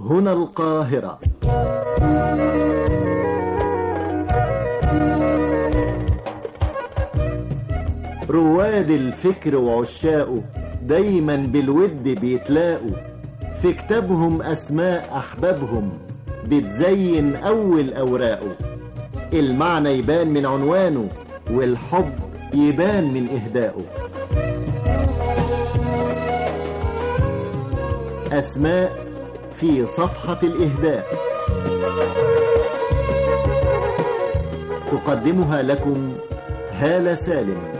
هنا القاهرة رواد الفكر وعشاقه دايما بالود بيتلاقوا في كتابهم أسماء أحبابهم بتزين أول أوراقه المعنى يبان من عنوانه والحب يبان من إهدائه أسماء في صفحة الإهداء تقدمها لكم هالة سالم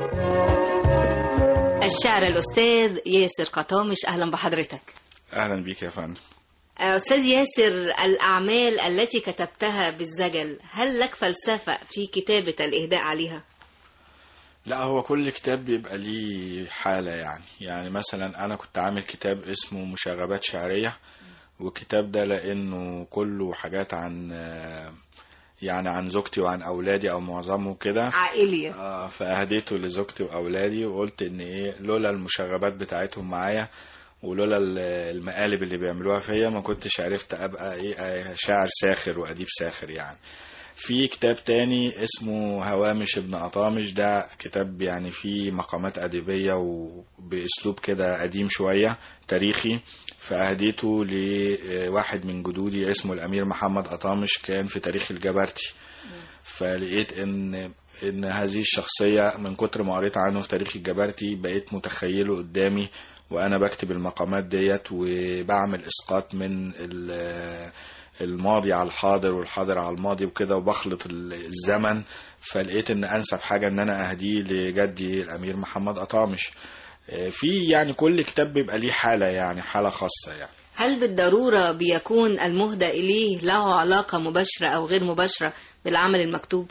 الشاعر الأستاذ ياسر قطامش أهلا بحضرتك اهلا بيك يا فندم أستاذ ياسر الأعمال التي كتبتها بالزجل هل لك فلسفة في كتابة الإهداء عليها؟ لا هو كل كتاب بيبقى ليه حالة يعني يعني مثلا أنا كنت عامل كتاب اسمه مشاغبات شعرية والكتاب ده لأنه كله حاجات عن يعني عن زوجتي وعن أولادي أو معظمه كده عائلية آه فأهديته لزوجتي وأولادي وقلت إن إيه لولا المشاغبات بتاعتهم معايا ولولا ال- المقالب اللي بيعملوها فيا ما كنتش عرفت أبقى إيه شاعر ساخر وأديب ساخر يعني في كتاب تاني اسمه هوامش ابن أطامش ده كتاب يعني فيه مقامات أدبية وبأسلوب كده قديم شوية تاريخي فأهديته لواحد من جدودي اسمه الأمير محمد أطامش كان في تاريخ الجبرتي فلقيت إن إن هذه الشخصية من كتر ما قريت عنه في تاريخ الجبرتي بقيت متخيله قدامي وأنا بكتب المقامات ديت وبعمل إسقاط من ال- الماضي على الحاضر والحاضر على الماضي وكده وبخلط ال- الزمن فلقيت ان انسب حاجه ان انا اهديه لجدي الامير محمد اطامش آه، في يعني كل كتاب بيبقى ليه حاله يعني حاله خاصه يعني هل بالضرورة بيكون المهدى إليه له علاقة مباشرة أو غير مباشرة بالعمل المكتوب؟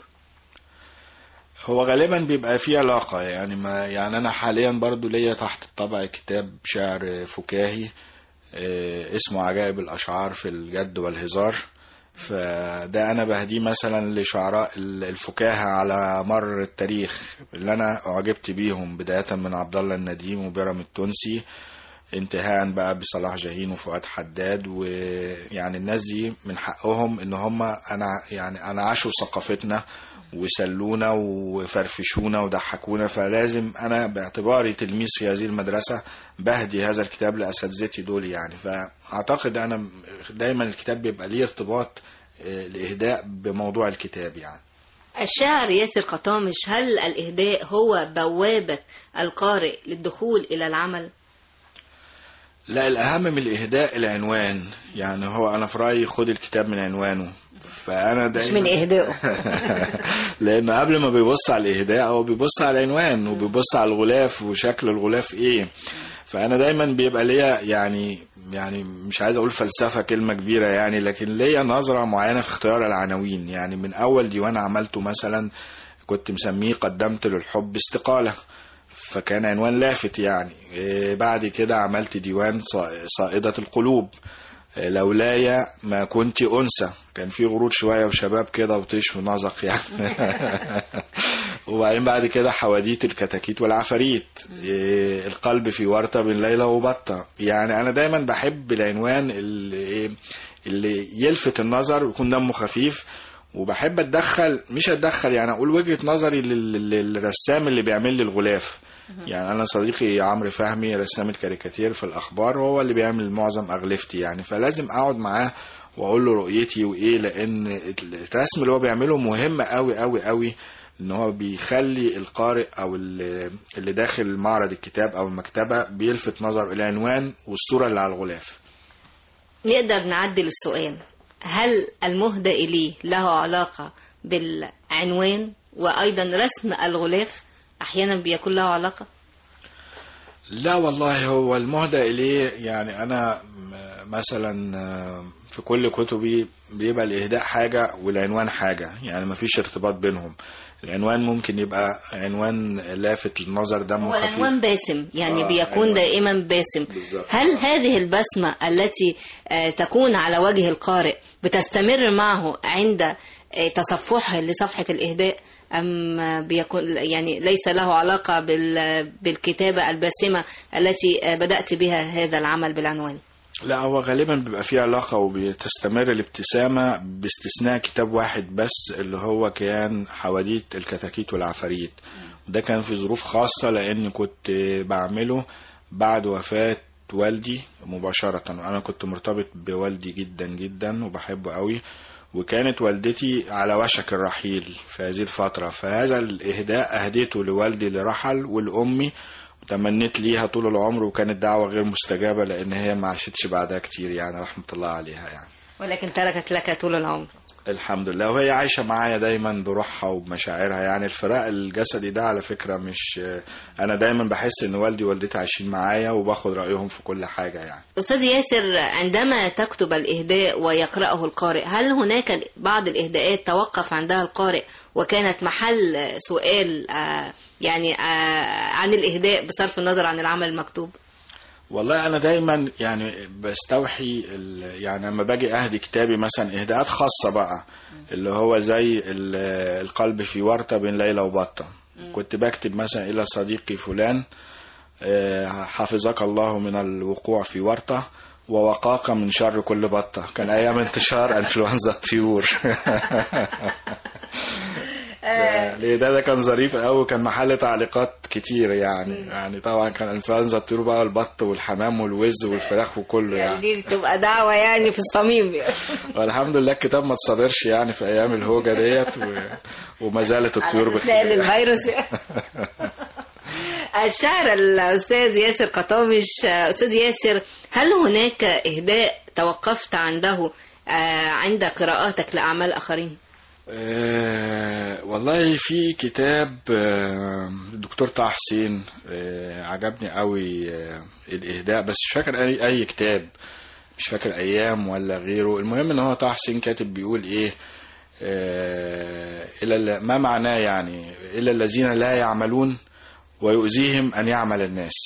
هو غالبا بيبقى فيه علاقة يعني ما يعني أنا حاليا برضو ليا تحت الطبع كتاب شعر فكاهي آه، اسمه عجائب الأشعار في الجد والهزار فده أنا بهديه مثلا لشعراء ال- الفكاهة على مر التاريخ اللي أنا أعجبت بيهم بداية من عبد الله النديم وبيرم التونسي انتهاء بقى بصلاح جاهين وفؤاد حداد ويعني الناس دي من حقهم ان هم انا يعني انا عاشوا ثقافتنا وسلونا وفرفشونا وضحكونا فلازم انا باعتباري تلميذ في هذه المدرسة بهدي هذا الكتاب لاساتذتي دول يعني فاعتقد انا دايما الكتاب بيبقى ليه ارتباط آه، الاهداء بموضوع الكتاب يعني الشاعر ياسر قطامش هل الإهداء هو بوابة القارئ للدخول إلى العمل؟ لا الأهم من الإهداء العنوان يعني هو أنا في رأيي خد الكتاب من عنوانه فأنا مش دايما من إهدائه لأنه قبل ما بيبص على الإهداء هو بيبص على العنوان وبيبص على الغلاف وشكل الغلاف إيه فأنا دايما بيبقى ليا يعني يعني مش عايز أقول فلسفة كلمة كبيرة يعني لكن ليا نظرة معينة في اختيار العناوين يعني من أول ديوان عملته مثلا كنت مسميه قدمت للحب استقالة فكان عنوان لافت يعني إيه بعد كده عملت ديوان صا- صائدة القلوب إيه لولاي ما كنت أنثى كان في غرور شوية وشباب كده وطيش ونزق يعني وبعدين بعد كده حواديت الكتاكيت والعفاريت إيه القلب في ورطة بين ليلى وبطة يعني أنا دايما بحب العنوان اللي, إيه اللي يلفت النظر ويكون دمه خفيف وبحب اتدخل مش اتدخل يعني اقول وجهة نظري لل- للرسام اللي بيعمل لي الغلاف يعني انا صديقي عمرو فهمي رسام الكاريكاتير في الاخبار هو اللي بيعمل معظم اغلفتي يعني فلازم اقعد معاه واقول له رؤيتي وايه لان الرسم اللي هو بيعمله مهم قوي قوي قوي ان هو بيخلي القارئ او اللي اللي داخل معرض الكتاب او المكتبه بيلفت نظر العنوان والصوره اللي على الغلاف نقدر نعدل السؤال هل المهدى إليه له علاقة بالعنوان وأيضا رسم الغلاف أحيانا بيكون له علاقة لا والله هو المهدى إليه يعني أنا م- مثلا آه، في كل كتبي بيبقى الإهداء حاجة والعنوان حاجة يعني مفيش ارتباط بينهم العنوان ممكن يبقى عنوان لافت للنظر دمه هو خفيف العنوان باسم يعني آه، بيكون عنوان. دائما باسم بالظبط. هل هذه البسمة التي آه، تكون على وجه القارئ بتستمر معه عند آه، تصفحه لصفحة الإهداء أم آه، بيكون يعني ليس له علاقة بال- بالكتابة الباسمة التي آه، بدأت بها هذا العمل بالعنوان لا هو غالبا بيبقى فيه علاقة وبتستمر الابتسامة باستثناء كتاب واحد بس اللي هو كان حواديت الكتاكيت والعفاريت وده كان في ظروف خاصة لأن كنت بعمله بعد وفاة والدي مباشرة أنا كنت مرتبط بوالدي جدا جدا وبحبه قوي وكانت والدتي على وشك الرحيل في هذه الفترة فهذا الإهداء أهديته لوالدي اللي رحل ولأمي وتمنيت ليها طول العمر وكانت دعوة غير مستجابة لأن هي ما عاشتش بعدها كتير يعني رحمة الله عليها يعني ولكن تركت لك طول العمر الحمد لله وهي عايشة معايا دايما بروحها وبمشاعرها يعني الفراق الجسدي ده على فكرة مش أنا دايما بحس إن والدي ووالدتي عايشين معايا وباخد رأيهم في كل حاجة يعني أستاذ ياسر عندما تكتب الإهداء ويقرأه القارئ هل هناك بعض الإهداءات توقف عندها القارئ وكانت محل سؤال آه، يعني آه، عن الإهداء بصرف النظر عن العمل المكتوب والله انا دايما يعني بستوحي ال- يعني لما باجي اهدي كتابي مثلا اهداءات خاصه بقى اللي هو زي ال- القلب في ورطه بين ليلى وبطه كنت بكتب مثلا الى صديقي فلان آه، حفظك الله من الوقوع في ورطه ووقاك من شر كل بطه كان ايام انتشار انفلونزا الطيور ده- ليه ده ده كان ظريف قوي كان محل تعليقات كتير يعني يعني طبعا كان انفلونزا الطيور بقى البط والحمام والوز والفراخ وكله يعني يعني دي تبقى دعوة يعني في الصميم والحمد لله الكتاب ما تصادرش يعني في ايام الهوجه ديت و... وما زالت الطيور على استثناء بخير للفيروس الشاعر الأستاذ ياسر قطامش أستاذ ياسر هل هناك إهداء توقفت عنده آه، عند قراءاتك لأعمال آخرين؟ آه والله في كتاب آه الدكتور طه حسين آه عجبني قوي آه الاهداء بس مش فاكر اي اي كتاب مش فاكر ايام ولا غيره المهم ان هو طه حسين كاتب بيقول ايه آه الى ال- ما معناه يعني الى الذين لا يعملون ويؤذيهم ان يعمل الناس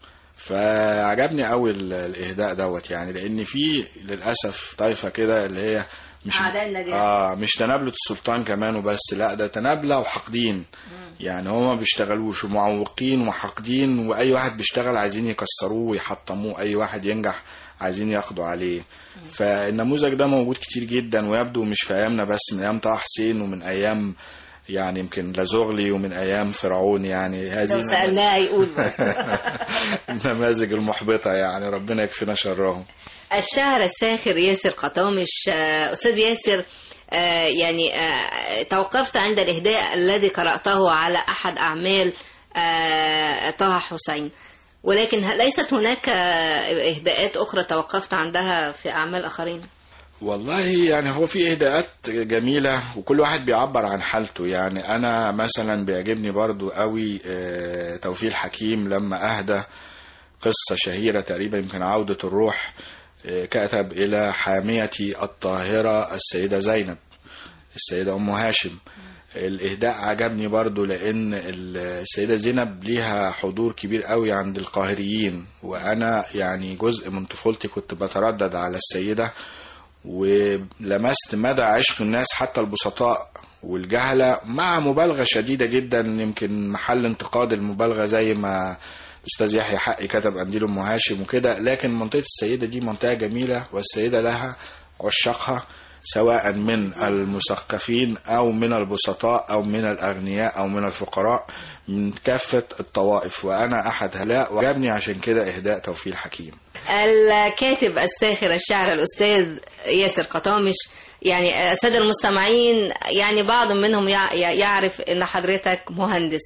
فعجبني قوي ال- الاهداء دوت يعني لان في للاسف طائفه كده اللي هي مش أعداء النجاة. اه مش تنابلة السلطان كمان وبس لا ده تنابلة وحاقدين يعني هما ما بيشتغلوش ومعوقين وحاقدين واي واحد بيشتغل عايزين يكسروه ويحطموه اي واحد ينجح عايزين ياخدوا عليه فالنموذج ده موجود كتير جدا ويبدو مش في ايامنا بس من ايام طه حسين ومن ايام يعني يمكن لازغلي ومن ايام فرعون يعني هذه لو النماذج- سألناه هيقول النماذج المحبطة يعني ربنا يكفينا شرهم الشاعر الساخر ياسر قطامش آه، أستاذ ياسر آه، يعني آه، توقفت عند الإهداء الذي قرأته على أحد أعمال آه، طه حسين ولكن هل- ليست هناك آه، إهداءات أخرى توقفت عندها في أعمال آخرين والله يعني هو في اهداءات جميلة وكل واحد بيعبر عن حالته يعني انا مثلا بيعجبني برضو قوي آه، توفيق الحكيم لما اهدى قصة شهيرة تقريبا يمكن عودة الروح آه، كتب الى حاميتي الطاهرة السيدة زينب السيدة ام هاشم الاهداء عجبني برضو لان السيدة زينب ليها حضور كبير قوي عند القاهريين وانا يعني جزء من طفولتي كنت بتردد على السيدة ولمست مدى عشق الناس حتى البسطاء والجهلة مع مبالغة شديدة جدا يمكن محل انتقاد المبالغة زي ما أستاذ يحيى حقي كتب قنديل أم هاشم وكده لكن منطقة السيدة دي منطقة جميلة والسيدة لها عشاقها سواء من المثقفين أو من البسطاء أو من الأغنياء أو من الفقراء من كافة الطوائف وأنا أحد هؤلاء وعجبني عشان كده إهداء توفيق الحكيم الكاتب الساخر الشاعر الأستاذ ياسر قطامش يعني السادة المستمعين يعني بعض منهم يع- يعرف أن حضرتك مهندس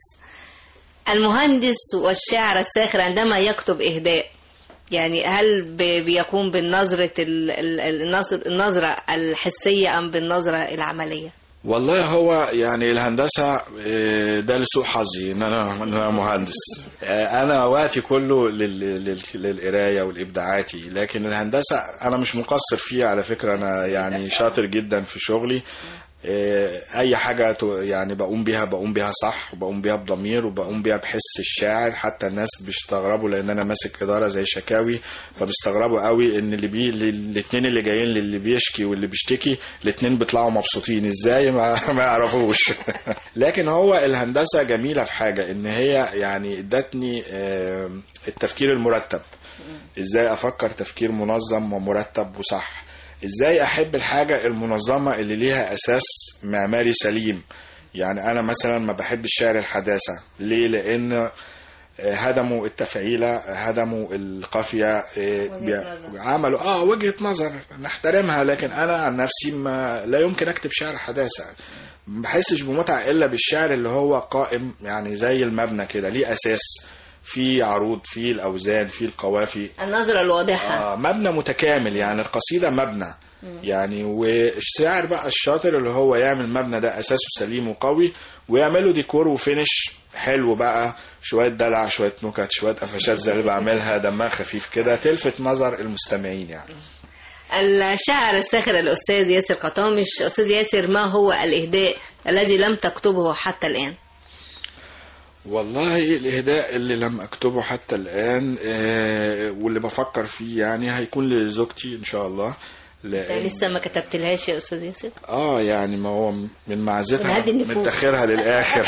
المهندس والشاعر الساخر عندما يكتب إهداء يعني هل بي- بيقوم بالنظرة ال- ال- النظر- النظرة الحسية أم بالنظرة العملية؟ والله هو يعني الهندسة آه، ده لسوء حظي ان انا إن انا مهندس آه، انا وقتي كله لل- لل- للقراية والابداعاتي لكن الهندسة انا مش مقصر فيها على فكرة انا يعني شاطر جدا في شغلي آه، اي حاجة ت- يعني بقوم بيها بقوم بيها صح وبقوم بيها بضمير وبقوم بيها بحس الشاعر حتى الناس بيستغربوا لان انا ماسك ادارة زي شكاوي فبيستغربوا قوي ان اللي بي الاثنين اللي جايين للي بيشكي واللي بيشتكي الاثنين بيطلعوا مبسوطين ازاي ما, ما يعرفوش لكن هو الهندسة جميلة في حاجة ان هي يعني ادتني آه، التفكير المرتب ازاي افكر تفكير منظم ومرتب وصح ازاي احب الحاجة المنظمة اللي ليها اساس معماري سليم يعني انا مثلا ما بحبش شعر الحداثة ليه لان هدموا التفعيلة هدموا القافية إيه، وجهة بي- نظر. عملوا اه وجهة نظر نحترمها لكن انا عن نفسي ما لا يمكن اكتب شعر حداثة ما بحسش بمتعة الا بالشعر اللي هو قائم يعني زي المبنى كده ليه اساس في عروض في الاوزان في القوافي النظرة الواضحة آه مبنى متكامل يعني القصيدة مبنى يعني والشاعر بقى الشاطر اللي هو يعمل مبنى ده اساسه سليم وقوي ويعمله ديكور وفينش حلو بقى شوية دلع شوية نكت شوية قفشات زي اللي بعملها دمها خفيف كده تلفت نظر المستمعين يعني الشاعر الساخر الأستاذ ياسر قطامش أستاذ ياسر ما هو الإهداء الذي لم تكتبه حتى الآن والله الإهداء اللي لم أكتبه حتى الآن آه، واللي بفكر فيه يعني هيكون لزوجتي إن شاء الله لأن لسه ما كتبتلهاش يا أستاذ ياسر اه يعني ما هو من معزتها نهدي النفوس. مدخرها للاخر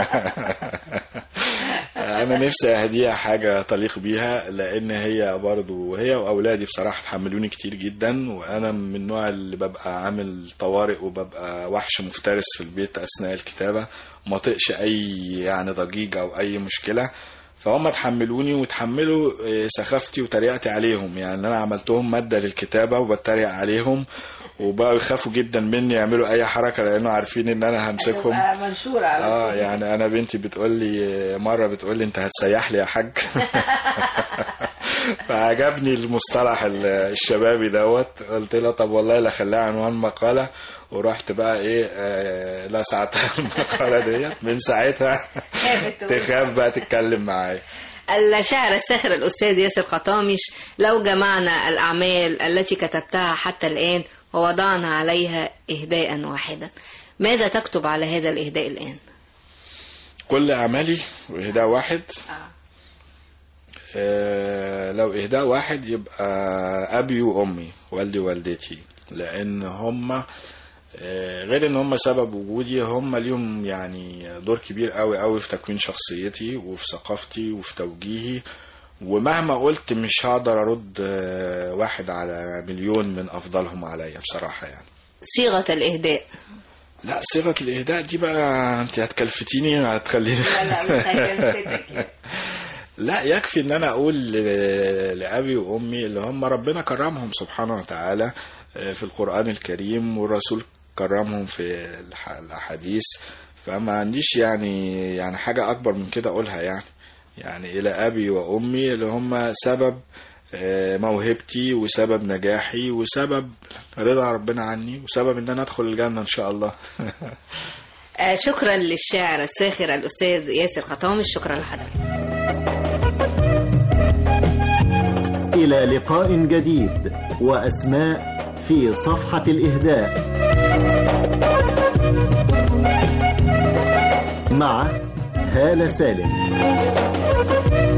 انا نفسي اهديها حاجه تليق بيها لان هي برضو هي واولادي بصراحه تحملوني كتير جدا وانا من النوع اللي ببقى عامل طوارئ وببقى وحش مفترس في البيت اثناء الكتابه وما طقش اي يعني ضجيج او اي مشكله فهم تحملوني وتحملوا آه، سخافتي وتريقتي عليهم يعني انا عملتهم ماده للكتابه وبتريق عليهم وبقوا يخافوا جدا مني يعملوا اي حركه لانه عارفين ان انا همسكهم منشورة على اه يعني انا بنتي بتقول لي مره بتقول لي انت هتسيح لي يا حاج فعجبني المصطلح ال- الشبابي دوت قلت لها طب والله لا خليها عنوان مقاله ورحت بقى ايه آه لا ساعتها المقاله ديت من ساعتها تخاف بقى تتكلم معايا الشاعر الساخر الأستاذ ياسر قطامش لو جمعنا الأعمال التي كتبتها حتى الآن ووضعنا عليها إهداء واحدا ماذا تكتب على هذا الإهداء الآن؟ كل اعمالي واهداء واحد آه لو اهداء واحد يبقى ابي وامي والدي ووالدتي لان هم آه غير ان هم سبب وجودي هم ليهم يعني دور كبير قوي قوي في تكوين شخصيتي وفي ثقافتي وفي توجيهي ومهما قلت مش هقدر ارد آه واحد على مليون من افضلهم عليا بصراحه يعني صيغة الإهداء لا صيغه الاهداء دي بقى انت هتكلفتيني هتخليني لا لا مش هكلفتك لا يكفي ان انا اقول ل- لابي وامي اللي هم ربنا كرمهم سبحانه وتعالى آه، في القران الكريم والرسول كرمهم في الح- الاحاديث فما عنديش يعني يعني حاجه اكبر من كده اقولها يعني يعني الى ابي وامي اللي هم سبب آه، موهبتي وسبب نجاحي وسبب رضا ربنا عني وسبب ان انا ادخل الجنه ان شاء الله آه، شكرا للشاعر الساخر الأستاذ ياسر قطامش شكرا لحضرتك إلى لقاء جديد وأسماء في صفحة الإهداء مع هالة سالم